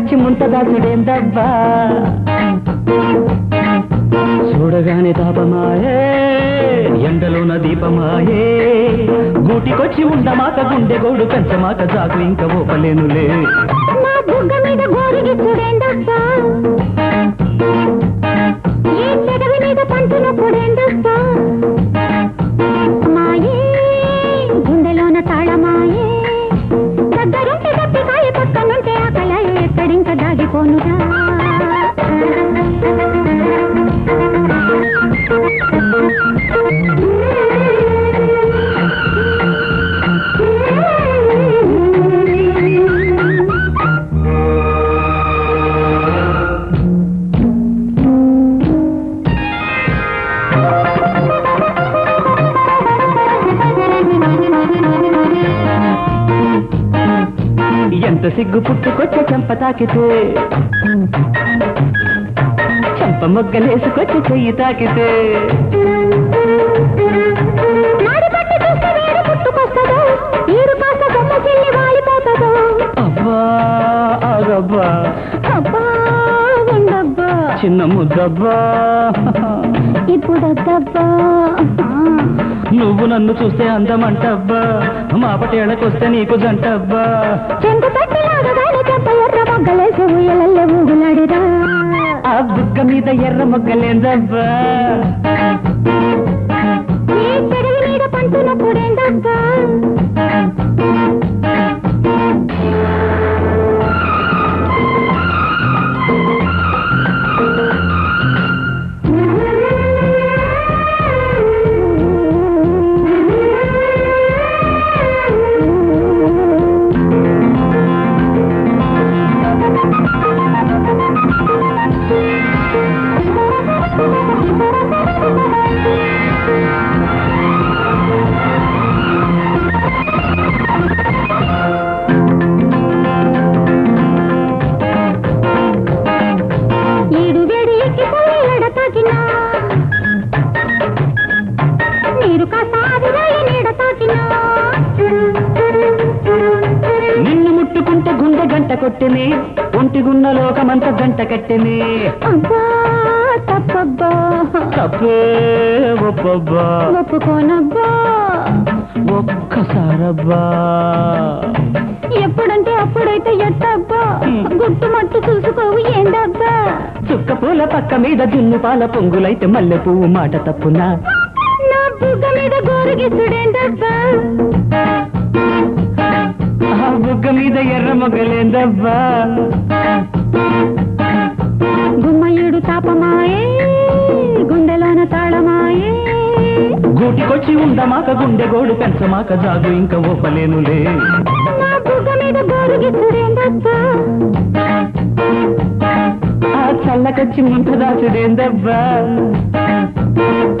చల్లకొచ్చి ముంతదాసుడేందబ్బా చూడగానే తాపమాయే ఎండలోన దీపమాయే గూటికొచ్చి ఉండమాక గుండె గోడు పెంచమాక జాగు ఇంకా ఓపలేనులే నా బుగ్గ మీద గోరిగిచ్చుడేందబ్బా ఈ చెడవి మీద పంటునప్పుడేందబ్బా మాయే గుండెలోన తాళమాయే దగ్గరుంటే దప్పికాయ పక్కనుంటే ఆకలాయ ఎక్కడింక దాగిపోనురా ఎంత సిగ్గు పుట్టుకొచ్చే చెంప తాకితే చెంప మొగ్గలేసుకొచ్చి చెయ్యి తాకితే నాడి పట్టి చూస్తే వేరు పుట్టుకొస్తదో ఈడు కాస్త కొమ్మ చెల్లి వాలిపోతుందో అబ్బా ఆగబ్బా అబ్బా ఉండబ్బా చిన్న ముద్దబ్బా ఇప్పుడొద్దబ్బా నువ్వు నన్ను చూస్తే అందమంటబ్బా మా పటేళ్ళకొస్తే నీకు జంటబ్బా చెంగు తట్టి లాగగానే చెంప ఎర్ర మొగ్గలేసి ఊయలల్లే ఊగులాడిరా ఆ బుగ్గ మీద ఎర్ర మొగ్గలేందబ్బా ఈ చెడవి మీద పంటునప్పుడేందబ్బా ఈడు వేడి ఎక్కిపోయి ఎడ తాకినా నీరు కాస్త ఆవిరాయి నీడ తాకినా నిన్ను ముట్టుకుంటే గుండె గంట కొట్టిని ఒంటిగున్న లోకమంత గంట కట్టిని అబ్బా తప్పబ్బా తప్పే ఒప్పబ్బా ఒప్పుకోనబ్బా ఒక్కసారబ్బా ఎప్పుడంటే అప్పుడైతే ఎట్టబ్బా గుట్టు మట్టు చూసుకోవు ఏందబ్బా చుక్క పూల పక్క మీద జున్ను పాల పొంగులైతే మల్లె పువ్వు మాట తప్పునా నా బుగ్గ మీద గోరుగిచ్చుడేందబ్బా ఆ బుగ్గ మీద ఎర్ర మొగ్గలేందబ్బా గుమ్మయుడు తాపమాయే గుండెలోన తాళమాయే గూటికొచ్చి ఉండమాక గుండె గోడు పెంచమాక జాగు ఇంకా ఓపలేనులే నా బుగ్గ మీద గోరుగిచ్చుడేందబ్బా ఆ చల్లకొచ్చి ముంతదాసుడేందబ్బా